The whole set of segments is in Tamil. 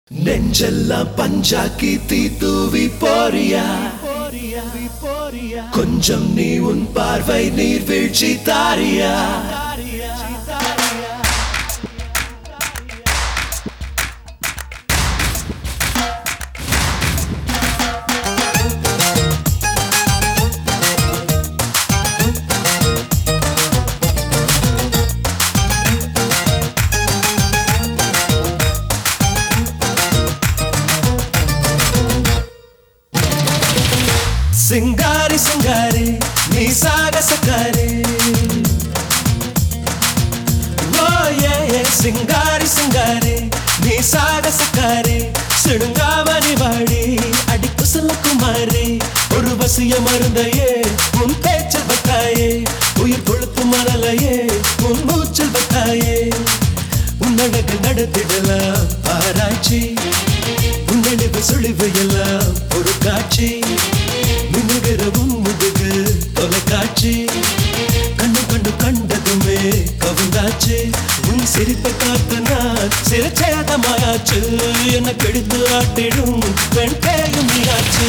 நெஞ்செல்லாம் பஞ்சாக்கி தீ தூவி போறியா கொஞ்சம் நீ உன் பார்வை நீர் வீழ்ச்சி தாரியா சிங்காரி சிங்காரி நீ சாகசக்காரி ஓ ஏ ஏ, சிங்காரி சிங்காரி நீ சாகசக்காரி சிடுங்காமணி வாடி அடி குசல குமாரி ஒரு வசிய மருந்தையே உன் பேச்சில் வைத்தாயே உயிர் கொழுத்து மணலையே உன் மூச்சில் வைத்தாயே உன்னழகு நடத்திடலாம் ஆராய்ச்சி உன்னழிவு சுழிவு எல்லாம் ஒரு காட்சி மின்னுகிற உன் முதுகு தொலைக்காட்சி கண்ணு கண்டு கண்டதுமே கவுந்தாச்சு உன் சிரிப்பை பார்த்து நான் சிறச்சேதமாயாச்சு என்ன கெடுத்து ஆட்டிடும் பெண் பேயும் நீயாச்சு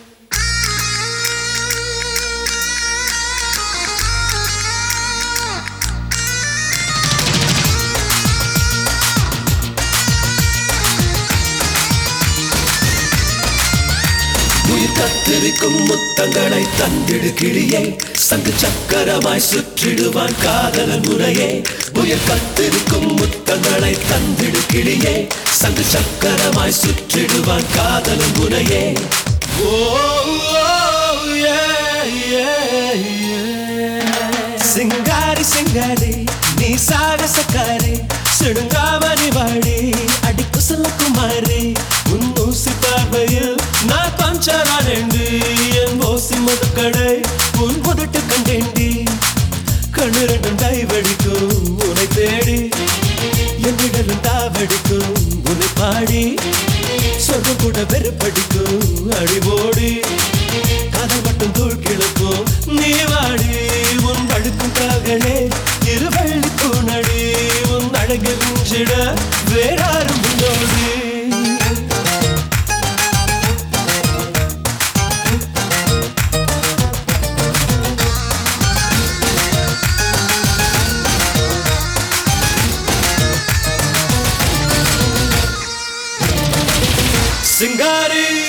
உயிர் கத்திருக்கும் முத்தங்களை தந்திடு கிளியே சங்கு சக்கரமாய் சுற்றிடுவான் காதலன் முறையே உயிர் கத்திருக்கும் முத்தங்களை தந்திடு கிளியே சங்கு சக்கரமாய் சுற்றிடுவான் காதலன் முறையே ஓ சிங்காரி சிங்காரி நீ சாகசக்காரி சிடுங்காமணி வாடி அடி குசல குமாரி உன் ஊசி பார்வையில் நான் பஞ்சரானேண்டி என் ஓசி முதுக்கடை உன் முதட்டு கண்டேண்டி கண்ணு ரெண்டும் டைவடிக்கும் உன்னை தேடி என் விடலும் தாவடிக்கும் உன்னை பாடி சொர்க்கம் கூட வெறுப்படிக்கும் அடிபோடி காதல் மட்டும் தூள் கிழக்கும் நீ வாடி உன் படுக்கும் காகனே இருவள்ளி பூனடி உன் அழகு விஞ்சிட வேறாரும் முன்னோடி சிங்காரி